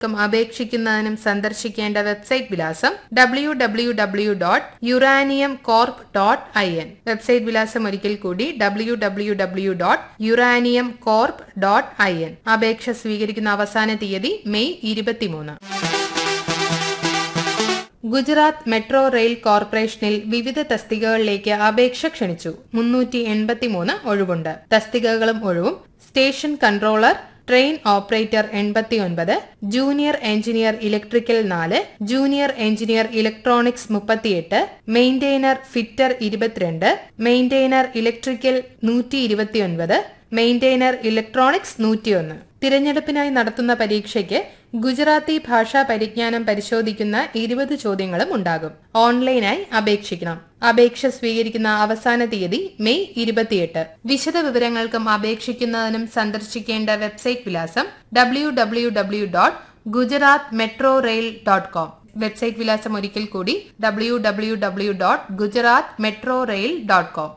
ക്കും അപേക്ഷിക്കുന്നതിനും സന്ദർശിക്കേണ്ട വെബ്സൈറ്റ് വിലാസം W W W dot uranium corp dot I N website വിലാസം ഒരിക്കൽ കൂടി W W W dot uranium corp dot I N അപേക്ഷ സ്വീകരിക്കുന്ന അവസാന തീയതി മെയ് ഇരുപത്തിമൂന്ന് ഗുജറാത്ത് മെട്രോ റെയിൽ കോർപ്പറേഷനിൽ വിവിധ തസ്തികകളിലേക്ക് അപേക്ഷ ക്ഷണിച്ചു മുന്നൂറ്റി എൺപത്തിമൂന്ന് ഒഴിവുണ്ട് തസ്തികകളും ഒഴിവും സ്റ്റേഷൻ കൺട്രോളർ ട്രെയിൻ ഓപ്പറേറ്റർ എൺപത്തിയൊൻപത് ജൂനിയർ എഞ്ചിനീയർ ഇലക്ട്രിക്കൽ നാല് ജൂനിയർ എഞ്ചിനീയർ ഇലക്ട്രോണിക്സ് മുപ്പത്തിയെട്ട് മെയിൻറ്റെയിനർ ഫിറ്റർ ഇരുപത്തിരണ്ട് മെയിൻറ്റെയിനർ ഇലക്ട്രിക്കൽ നൂറ്റി ഇരുപത്തിയൊൻപത് മെയിൻറ്റെയിനർ ഇലക്ട്രോണിക്സ് നൂറ്റിയൊന്ന് തിരഞ്ഞെടുപ്പിനായി നടത്തുന്ന പരീക്ഷയ്ക്ക് ഗുജറാത്തി ഭാഷാ പരിജ്ഞാനം പരിശോധിക്കുന്ന ഇരുപത് ചോദ്യങ്ങളും ഉണ്ടാകും ഓൺലൈനായി അപേക്ഷിക്കണം അപേക്ഷ സ്വീകരിക്കുന്ന അവസാന തീയതി മെയ് ഇരുപത്തിയെട്ട് വിശദ വിവരങ്ങൾക്കും അപേക്ഷിക്കുന്നതിനും സന്ദർശിക്കേണ്ട വെബ്സൈറ്റ് വിലാസം W W W dot Gujarat metro rail dot com website വിലാസം ഒരിക്കൽ കൂടി W W W dot Gujarat metro rail dot com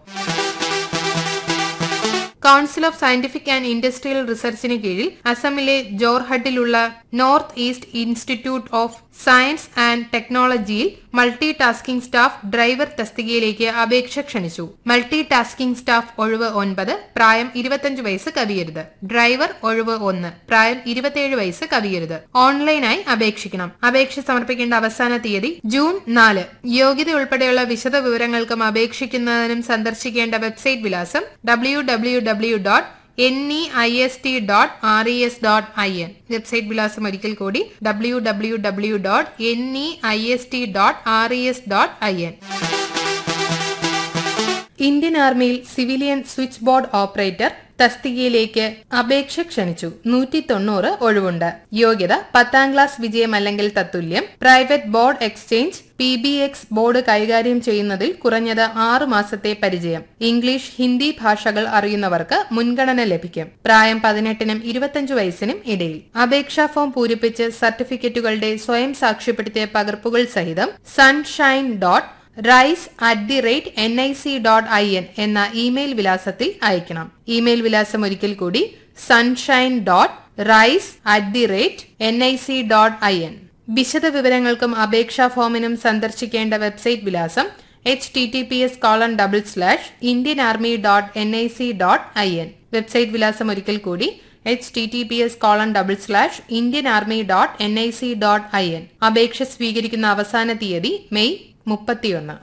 council of scientific and industrial റിസർച്ചിന് കീഴിൽ അസമിലെ ജോർഹട്ടിലുള്ള north east institute of science and ടെക്നോളജിയിൽ മൾട്ടി ടാസ്കിംഗ് സ്റ്റാഫ് ഡ്രൈവർ തസ്തികയിലേക്ക് അപേക്ഷ ക്ഷണിച്ചു മൾട്ടി ടാസ്കിംഗ് സ്റ്റാഫ് ഒഴിവ് ഒൻപത് പ്രായം ഇരുപത്തിയഞ്ച് വയസ്സ് കവിയരുത് ഡ്രൈവർ ഒഴിവ് ഒന്ന് പ്രായം ഇരുപത്തിയേഴ് വയസ്സ് കവിയരുത് ഓൺലൈനായി അപേക്ഷിക്കണം അപേക്ഷ സമർപ്പിക്കേണ്ട അവസാന തീയതി ജൂൺ നാല് യോഗ്യത ഉൾപ്പെടെയുള്ള വിശദ വിവരങ്ങൾക്കും അപേക്ഷിക്കുന്നതിനും സന്ദർശിക്കേണ്ട വെബ്സൈറ്റ് വിലാസം W W W dot N E I S T dot R E S dot I N website വിലാസം ഒരിക്കൽ കൂടി W W W dot N E I S T dot R E S dot I N Indian ആർമിയിൽ civilian switch board operator തസ്തികയിലേക്ക് അപേക്ഷ ക്ഷണിച്ചു നൂറ്റി തൊണ്ണൂറ് ഒഴിവുണ്ട് യോഗ്യത പത്താം ക്ലാസ് വിജയം അല്ലെങ്കിൽ തത്തുല്യം private board exchange P B X board കൈകാര്യം ചെയ്യുന്നതിൽ കുറഞ്ഞത് ആറു മാസത്തെ പരിചയം ഇംഗ്ലീഷ് ഹിന്ദി ഭാഷകൾ അറിയുന്നവർക്ക് മുൻഗണന ലഭിക്കും പ്രായം പതിനെട്ടിനും ഇരുപത്തിയഞ്ച് വയസ്സിനും ഇടയിൽ അപേക്ഷാ ഫോം പൂരിപ്പിച്ച് സർട്ടിഫിക്കറ്റുകളുടെ സ്വയം സാക്ഷ്യപ്പെടുത്തിയ പകർപ്പുകൾ സഹിതം sunshine dot rise at the rate N I C dot I N എന്ന ഇമെയിൽ വിലാസത്തിൽ അയക്കണം ഇമെയിൽ വിലാസം ഒരിക്കൽ കൂടി sunshine dot rise at the rate N I C dot I N വിശദ വിവരങ്ങൾക്കും അപേക്ഷാ ഫോമിനും സന്ദർശിക്കേണ്ട വെബ്സൈറ്റ് വിലാസം H T T P S colon double slash Indian army dot N I C dot I N website വിലാസം ഒരിക്കൽ കൂടി H T T P S colon double slash Indian army dot N I C dot I N അപേക്ഷ സ്വീകരിക്കുന്ന അവസാന തീയതി May മുപ്പത്തിയൊന്ന്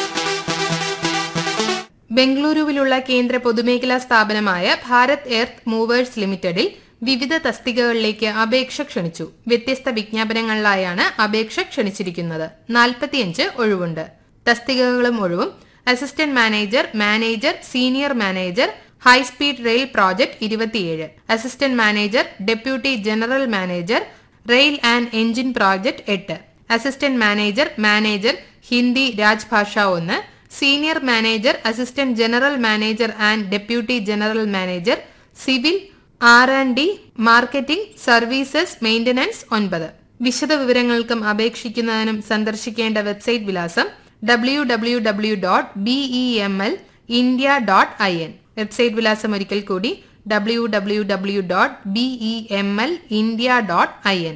ബംഗളൂരുവിലുള്ള കേന്ദ്ര പൊതുമേഖലാ സ്ഥാപനമായ ഭാരത് എർത്ത് മൂവേഴ്സ് ലിമിറ്റഡിൽ വിവിധ തസ്തികകളിലേക്ക് അപേക്ഷ ക്ഷണിച്ചു വ്യത്യസ്ത വിജ്ഞാപനങ്ങളിലായാണ് അപേക്ഷ ക്ഷണിച്ചിരിക്കുന്നത് നാൽപ്പത്തിയഞ്ച് ഒഴിവുണ്ട് തസ്തികകളും ഒഴിവും assistant manager manager senior manager high speed rail project ഇരുപത്തിയേഴ് assistant manager deputy general manager rail and engine project എട്ട് assistant manager manager Hindi Rajbhasha ഒന്ന് senior manager assistant general manager and deputy general manager civil R and D marketing services maintenance ഒൻപത് വിശദ വിവരങ്ങൾക്കും അപേക്ഷിക്കുന്നതിനും സന്ദർശിക്കേണ്ട website വിലാസം W W W dot BE M L India dot I N website വിലാസം ഒരിക്കൽ കൂടി W W W dot BE M L India dot I N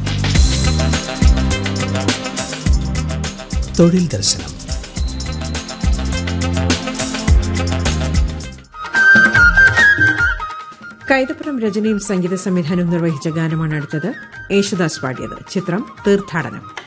തൊഴിൽ ദർശനം കൈതപ്പുറം രചനയും സംഗീത സംവിധാനവും നിർവഹിച്ച ഗാനമാണ് അടുത്തത് യേശുദാസ് പാടിയത് ചിത്രം തീർത്ഥാടനം